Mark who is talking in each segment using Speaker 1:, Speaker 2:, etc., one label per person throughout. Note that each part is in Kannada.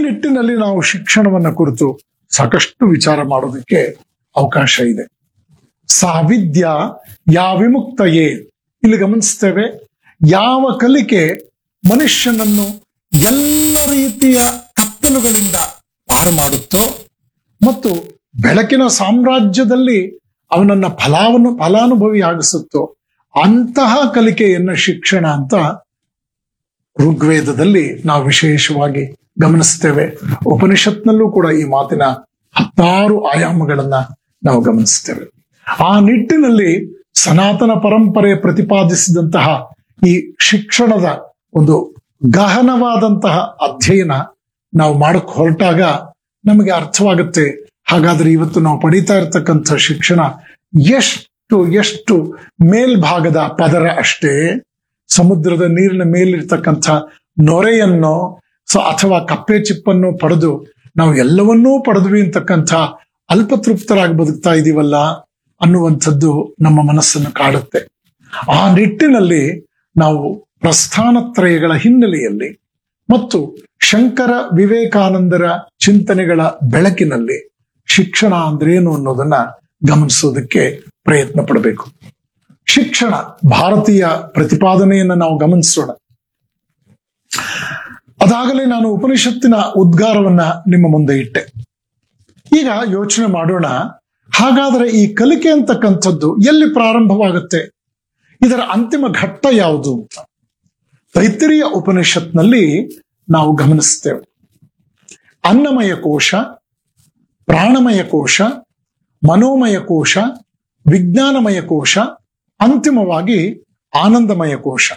Speaker 1: ನಿಟ್ಟಿನಲ್ಲಿ ನಾವು ಶಿಕ್ಷಣವನ್ನ ಕುರಿತು ಸಾಕಷ್ಟು ವಿಚಾರ ಮಾಡೋದಕ್ಕೆ ಅವಕಾಶ ಇದೆ ಸಾವಿದ್ಯ ಯಾ ವಿಮುಕ್ತಯೇ ಇಲ್ಲಿ ಗಮನಿಸ್ತೇವೆ ಯಾವ ಕಲಿಕೆ ಮನುಷ್ಯನನ್ನು ಎಲ್ಲ ರೀತಿಯ ಕತ್ತಲುಗಳಿಂದ ಪಾರು ಮಾಡುತ್ತೋ ಮತ್ತು ಬೆಳಕಿನ ಸಾಮ್ರಾಜ್ಯದಲ್ಲಿ ಅವನನ್ನ ಫಲಾವನ್ನು ಫಲಾನುಭವಿಯಾಗಿಸುತ್ತೋ ಅಂತಹ ಕಲಿಕೆಯನ್ನ ಶಿಕ್ಷಣ ಅಂತ ಋಗ್ವೇದದಲ್ಲಿ ನಾವು ವಿಶೇಷವಾಗಿ ಗಮನಿಸ್ತೇವೆ ಉಪನಿಷತ್ನಲ್ಲೂ ಕೂಡ ಈ ಮಾತಿನ ಹತ್ತಾರು ಆಯಾಮಗಳನ್ನ ನಾವು ಗಮನಿಸ್ತೇವೆ ಆ ನಿಟ್ಟಿನಲ್ಲಿ ಸನಾತನ ಪರಂಪರೆ ಪ್ರತಿಪಾದಿಸಿದಂತಹ ಈ ಶಿಕ್ಷಣದ ಒಂದು ಗಹನವಾದಂತಹ ಅಧ್ಯಯನ ನಾವು ಮಾಡಕ್ ಹೊರಟಾಗ ನಮಗೆ ಅರ್ಥವಾಗುತ್ತೆ ಹಾಗಾದ್ರೆ ಇವತ್ತು ನಾವು ಪಡಿತಾ ಇರತಕ್ಕಂಥ ಶಿಕ್ಷಣ ಎಷ್ಟು ಎಷ್ಟು ಮೇಲ್ಭಾಗದ ಪದರ ಅಷ್ಟೇ ಸಮುದ್ರದ ನೀರಿನ ಮೇಲಿರ್ತಕ್ಕಂಥ ನೊರೆಯನ್ನು ಸೊ ಅಥವಾ ಕಪ್ಪೆ ಚಿಪ್ಪನ್ನು ಪಡೆದು ನಾವು ಎಲ್ಲವನ್ನೂ ಪಡೆದ್ವಿ ಅಂತಕ್ಕಂಥ ಅಲ್ಪತೃಪ್ತರಾಗಿ ಬದುಕ್ತಾ ಇದೀವಲ್ಲ ಅನ್ನುವಂಥದ್ದು ನಮ್ಮ ಮನಸ್ಸನ್ನು ಕಾಡುತ್ತೆ ಆ ನಿಟ್ಟಿನಲ್ಲಿ ನಾವು ಪ್ರಸ್ಥಾನತ್ರಯಗಳ ಹಿನ್ನೆಲೆಯಲ್ಲಿ ಮತ್ತು ಶಂಕರ ವಿವೇಕಾನಂದರ ಚಿಂತನೆಗಳ ಬೆಳಕಿನಲ್ಲಿ ಶಿಕ್ಷಣ ಅಂದ್ರೇನು ಅನ್ನೋದನ್ನ ಗಮನಿಸೋದಕ್ಕೆ ಪ್ರಯತ್ನ ಪಡಬೇಕು ಶಿಕ್ಷಣ ಭಾರತೀಯ ಪ್ರತಿಪಾದನೆಯನ್ನ ನಾವು ಗಮನಿಸೋಣ ಅದಾಗಲೇ ನಾನು ಉಪನಿಷತ್ತಿನ ಉದ್ಗಾರವನ್ನ ನಿಮ್ಮ ಮುಂದೆ ಇಟ್ಟೆ ಈಗ ಯೋಚನೆ ಮಾಡೋಣ ಹಾಗಾದ್ರೆ ಈ ಕಲಿಕೆ ಅಂತಕ್ಕಂಥದ್ದು ಎಲ್ಲಿ ಪ್ರಾರಂಭವಾಗುತ್ತೆ ಇದರ ಅಂತಿಮ ಘಟ್ಟ ಯಾವುದು ಅಂತ ತೈತಿರಿಯ ಉಪನಿಷತ್ನಲ್ಲಿ ನಾವು ಗಮನಿಸ್ತೇವೆ ಅನ್ನಮಯ ಕೋಶ ಪ್ರಾಣಮಯ ಕೋಶ ಮನೋಮಯ ಕೋಶ ವಿಜ್ಞಾನಮಯ ಕೋಶ ಅಂತಿಮವಾಗಿ ಆನಂದಮಯ ಕೋಶ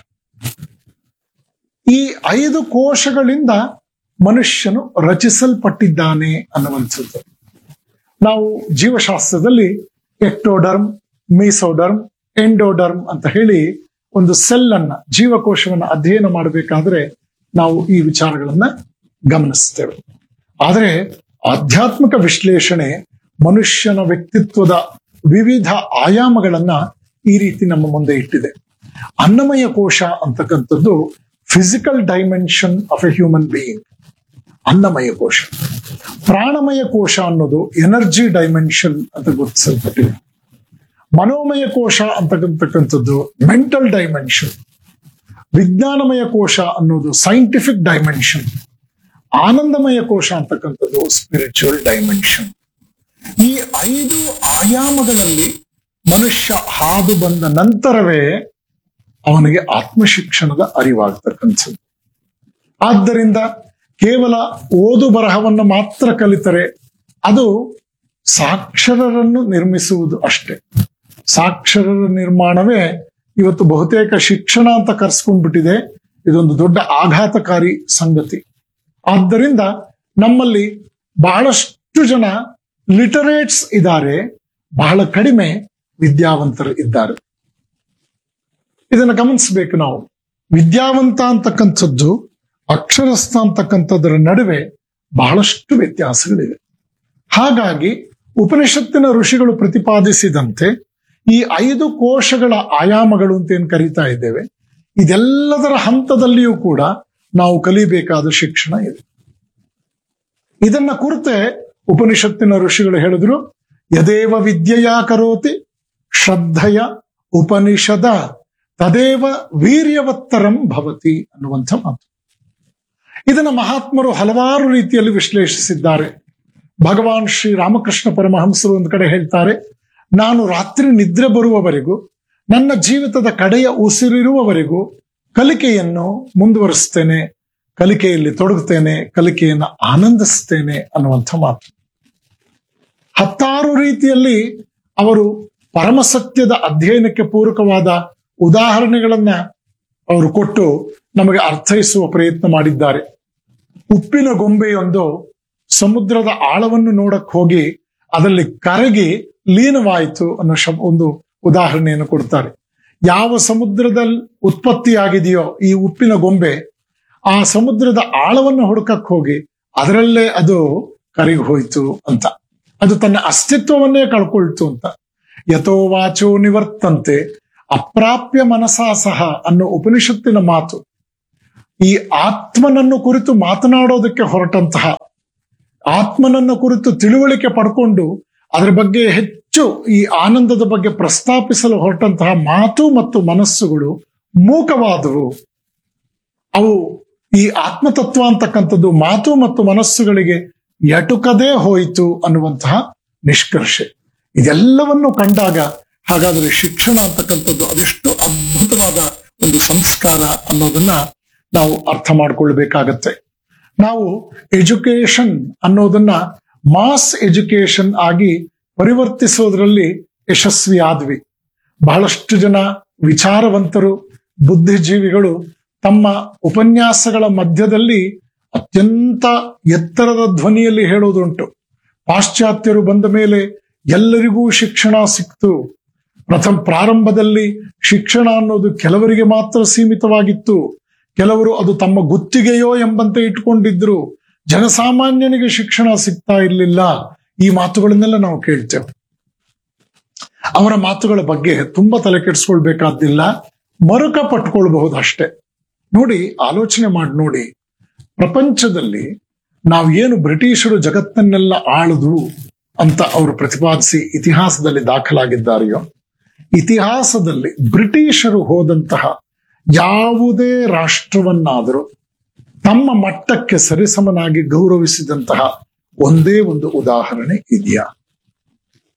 Speaker 1: ಈ ಐದು ಕೋಶಗಳಿಂದ ಮನುಷ್ಯನು ರಚಿಸಲ್ಪಟ್ಟಿದ್ದಾನೆ ಅನ್ನುವಂಥದ್ದು ನಾವು ಜೀವಶಾಸ್ತ್ರದಲ್ಲಿ ಎಕ್ಟೋಡರ್ಮ್ ಮೀಸೋಡರ್ಮ್ ಎಂಡೋಡರ್ಮ್ ಅಂತ ಹೇಳಿ ಒಂದು ಸೆಲ್ ಅನ್ನ ಜೀವಕೋಶವನ್ನ ಅಧ್ಯಯನ ಮಾಡಬೇಕಾದ್ರೆ ನಾವು ಈ ವಿಚಾರಗಳನ್ನ ಗಮನಿಸ್ತೇವೆ ಆದರೆ ಆಧ್ಯಾತ್ಮಿಕ ವಿಶ್ಲೇಷಣೆ ಮನುಷ್ಯನ ವ್ಯಕ್ತಿತ್ವದ ವಿವಿಧ ಆಯಾಮಗಳನ್ನ ಈ ರೀತಿ ನಮ್ಮ ಮುಂದೆ ಇಟ್ಟಿದೆ ಅನ್ನಮಯ ಕೋಶ ಅಂತಕ್ಕಂಥದ್ದು physical dimension of a human being ಅನ್ನಮಯ ಕೋಶ ಪ್ರಾಣಮಯ ಕೋಶ ಅನ್ನೋದು ಎನರ್ಜಿ ಡೈಮೆನ್ಷನ್ ಅಂತ ಗುರುತಿಸಲ್ಪಟ್ಟಿದೆ ಮನೋಮಯ ಕೋಶ ಅಂತಕ್ಕಂಥದ್ದು ಮೆಂಟಲ್ ಡೈಮೆನ್ಷನ್ ವಿಜ್ಞಾನಮಯ ಕೋಶ ಅನ್ನೋದು ಸೈಂಟಿಫಿಕ್ ಡೈಮೆನ್ಷನ್ ಆನಂದಮಯ ಕೋಶ ಅಂತಕ್ಕಂಥದ್ದು ಸ್ಪಿರಿಚುವಲ್ ಡೈಮೆನ್ಷನ್ ಈ ಐದು ಆಯಾಮಗಳಲ್ಲಿ ಮನುಷ್ಯ ಹಾದು ಬಂದ ನಂತರವೇ ಅವನಿಗೆ ಆತ್ಮಶಿಕ್ಷಣದ ಅರಿವಾಗತಕ್ಕಂಥದ್ದು ಆದ್ದರಿಂದ ಕೇವಲ ಓದು ಬರಹವನ್ನು ಮಾತ್ರ ಕಲಿತರೆ ಅದು ಸಾಕ್ಷರರನ್ನು ನಿರ್ಮಿಸುವುದು ಅಷ್ಟೇ ಸಾಕ್ಷರರ ನಿರ್ಮಾಣವೇ ಇವತ್ತು ಬಹುತೇಕ ಶಿಕ್ಷಣ ಅಂತ ಕರೆಸ್ಕೊಂಡ್ಬಿಟ್ಟಿದೆ ಇದೊಂದು ದೊಡ್ಡ ಆಘಾತಕಾರಿ ಸಂಗತಿ ಆದ್ದರಿಂದ ನಮ್ಮಲ್ಲಿ ಬಹಳಷ್ಟು ಜನ ಲಿಟರೇಟ್ಸ್ ಇದ್ದಾರೆ ಬಹಳ ಕಡಿಮೆ ವಿದ್ಯಾವಂತರು ಇದ್ದಾರೆ ಇದನ್ನು ಗಮನಿಸಬೇಕು ನಾವು ವಿದ್ಯಾವಂತ ಅಂತಕ್ಕಂಥದ್ದು ಅಕ್ಷರಸ್ಥ ಅಂತಕ್ಕಂಥದ್ರ ನಡುವೆ ಬಹಳಷ್ಟು ವ್ಯತ್ಯಾಸಗಳಿವೆ ಹಾಗಾಗಿ ಉಪನಿಷತ್ತಿನ ಋಷಿಗಳು ಪ್ರತಿಪಾದಿಸಿದಂತೆ ಈ ಐದು ಕೋಶಗಳ ಆಯಾಮಗಳು ಅಂತ ಏನ್ ಕರೀತಾ ಇದ್ದೇವೆ ಇದೆಲ್ಲದರ ಹಂತದಲ್ಲಿಯೂ ಕೂಡ ನಾವು ಕಲಿಬೇಕಾದ ಶಿಕ್ಷಣ ಇದೆ ಇದನ್ನ ಕುರಿತೆ ಉಪನಿಷತ್ತಿನ ಋಷಿಗಳು ಹೇಳಿದ್ರು ಯದೇವ ವಿದ್ಯೆಯ ಕರೋತಿ ಶ್ರದ್ಧೆಯ ಉಪನಿಷದ ತದೇವ ವೀರ್ಯವತ್ತರಂ ಭವತಿ ಅನ್ನುವಂಥ ಮಾತು ಇದನ್ನ ಮಹಾತ್ಮರು ಹಲವಾರು ರೀತಿಯಲ್ಲಿ ವಿಶ್ಲೇಷಿಸಿದ್ದಾರೆ ಭಗವಾನ್ ಶ್ರೀ ರಾಮಕೃಷ್ಣ ಪರಮಹಂಸರು ಒಂದು ಕಡೆ ಹೇಳ್ತಾರೆ ನಾನು ರಾತ್ರಿ ನಿದ್ರೆ ಬರುವವರೆಗೂ ನನ್ನ ಜೀವಿತದ ಕಡೆಯ ಉಸಿರಿರುವವರೆಗೂ ಕಲಿಕೆಯನ್ನು ಮುಂದುವರಿಸ್ತೇನೆ ಕಲಿಕೆಯಲ್ಲಿ ತೊಡಗುತ್ತೇನೆ ಕಲಿಕೆಯನ್ನು ಆನಂದಿಸ್ತೇನೆ ಅನ್ನುವಂಥ ಮಾತು ಹತ್ತಾರು ರೀತಿಯಲ್ಲಿ ಅವರು ಪರಮಸತ್ಯದ ಅಧ್ಯಯನಕ್ಕೆ ಪೂರಕವಾದ ಉದಾಹರಣೆಗಳನ್ನ ಅವರು ಕೊಟ್ಟು ನಮಗೆ ಅರ್ಥೈಸುವ ಪ್ರಯತ್ನ ಮಾಡಿದ್ದಾರೆ ಉಪ್ಪಿನ ಗೊಂಬೆಯೊಂದು ಸಮುದ್ರದ ಆಳವನ್ನು ನೋಡಕ್ ಹೋಗಿ ಅದರಲ್ಲಿ ಕರಗಿ ಲೀನವಾಯಿತು ಅನ್ನೋ ಶಬ್ ಒಂದು ಉದಾಹರಣೆಯನ್ನು ಕೊಡ್ತಾರೆ ಯಾವ ಸಮುದ್ರದಲ್ಲಿ ಉತ್ಪತ್ತಿಯಾಗಿದೆಯೋ ಈ ಉಪ್ಪಿನ ಗೊಂಬೆ ಆ ಸಮುದ್ರದ ಆಳವನ್ನು ಹುಡುಕಕ್ ಹೋಗಿ ಅದರಲ್ಲೇ ಅದು ಕರಗಿ ಹೋಯ್ತು ಅಂತ ಅದು ತನ್ನ ಅಸ್ತಿತ್ವವನ್ನೇ ಕಳ್ಕೊಳ್ತು ಅಂತ ಯಥೋ ವಾಚೋ ನಿವರ್ತಂತೆ ಅಪ್ರಾಪ್ಯ ಮನಸಾ ಸಹ ಅನ್ನೋ ಉಪನಿಷತ್ತಿನ ಮಾತು ಈ ಆತ್ಮನನ್ನು ಕುರಿತು ಮಾತನಾಡೋದಕ್ಕೆ ಹೊರಟಂತಹ ಆತ್ಮನನ್ನು ಕುರಿತು ತಿಳುವಳಿಕೆ ಪಡ್ಕೊಂಡು ಅದರ ಬಗ್ಗೆ ಹೆಚ್ಚು ಈ ಆನಂದದ ಬಗ್ಗೆ ಪ್ರಸ್ತಾಪಿಸಲು ಹೊರಟಂತಹ ಮಾತು ಮತ್ತು ಮನಸ್ಸುಗಳು ಮೂಕವಾದವು ಅವು ಈ ಆತ್ಮತತ್ವ ಅಂತಕ್ಕಂಥದ್ದು ಮಾತು ಮತ್ತು ಮನಸ್ಸುಗಳಿಗೆ ಎಟುಕದೇ ಹೋಯಿತು ಅನ್ನುವಂತಹ ನಿಷ್ಕರ್ಷೆ ಇದೆಲ್ಲವನ್ನು ಕಂಡಾಗ ಹಾಗಾದರೆ ಶಿಕ್ಷಣ ಅಂತಕ್ಕಂಥದ್ದು ಅದೆಷ್ಟು ಅದ್ಭುತವಾದ ಒಂದು ಸಂಸ್ಕಾರ ಅನ್ನೋದನ್ನ ನಾವು ಅರ್ಥ ಮಾಡ್ಕೊಳ್ಬೇಕಾಗತ್ತೆ ನಾವು ಎಜುಕೇಶನ್ ಅನ್ನೋದನ್ನ ಮಾಸ್ ಎಜುಕೇಶನ್ ಆಗಿ ಪರಿವರ್ತಿಸೋದ್ರಲ್ಲಿ ಯಶಸ್ವಿ ಆದ್ವಿ ಬಹಳಷ್ಟು ಜನ ವಿಚಾರವಂತರು ಬುದ್ಧಿಜೀವಿಗಳು ತಮ್ಮ ಉಪನ್ಯಾಸಗಳ ಮಧ್ಯದಲ್ಲಿ ಅತ್ಯಂತ ಎತ್ತರದ ಧ್ವನಿಯಲ್ಲಿ ಹೇಳೋದುಂಟು ಪಾಶ್ಚಾತ್ಯರು ಬಂದ ಮೇಲೆ ಎಲ್ಲರಿಗೂ ಶಿಕ್ಷಣ ಸಿಕ್ತು ಪ್ರಥಮ ಪ್ರಾರಂಭದಲ್ಲಿ ಶಿಕ್ಷಣ ಅನ್ನೋದು ಕೆಲವರಿಗೆ ಮಾತ್ರ ಸೀಮಿತವಾಗಿತ್ತು ಕೆಲವರು ಅದು ತಮ್ಮ ಗುತ್ತಿಗೆಯೋ ಎಂಬಂತೆ ಇಟ್ಕೊಂಡಿದ್ರು ಜನಸಾಮಾನ್ಯನಿಗೆ ಶಿಕ್ಷಣ ಸಿಗ್ತಾ ಇರಲಿಲ್ಲ ಈ ಮಾತುಗಳನ್ನೆಲ್ಲ ನಾವು ಕೇಳ್ತೇವೆ ಅವರ ಮಾತುಗಳ ಬಗ್ಗೆ ತುಂಬಾ ತಲೆ ಕೆಡಿಸ್ಕೊಳ್ಬೇಕಾದ್ದಿಲ್ಲ ಮರುಕ ಪಟ್ಕೊಳ್ಬಹುದು ಅಷ್ಟೇ ನೋಡಿ ಆಲೋಚನೆ ಮಾಡಿ ನೋಡಿ ಪ್ರಪಂಚದಲ್ಲಿ ನಾವು ಏನು ಬ್ರಿಟಿಷರು ಜಗತ್ತನ್ನೆಲ್ಲ ಆಳುದು ಅಂತ ಅವರು ಪ್ರತಿಪಾದಿಸಿ ಇತಿಹಾಸದಲ್ಲಿ ದಾಖಲಾಗಿದ್ದಾರೆಯೋ ಇತಿಹಾಸದಲ್ಲಿ ಬ್ರಿಟಿಷರು ಹೋದಂತಹ ಯಾವುದೇ ರಾಷ್ಟ್ರವನ್ನಾದರೂ ತಮ್ಮ ಮಟ್ಟಕ್ಕೆ ಸರಿಸಮನಾಗಿ ಗೌರವಿಸಿದಂತಹ ಒಂದೇ ಒಂದು ಉದಾಹರಣೆ ಇದೆಯಾ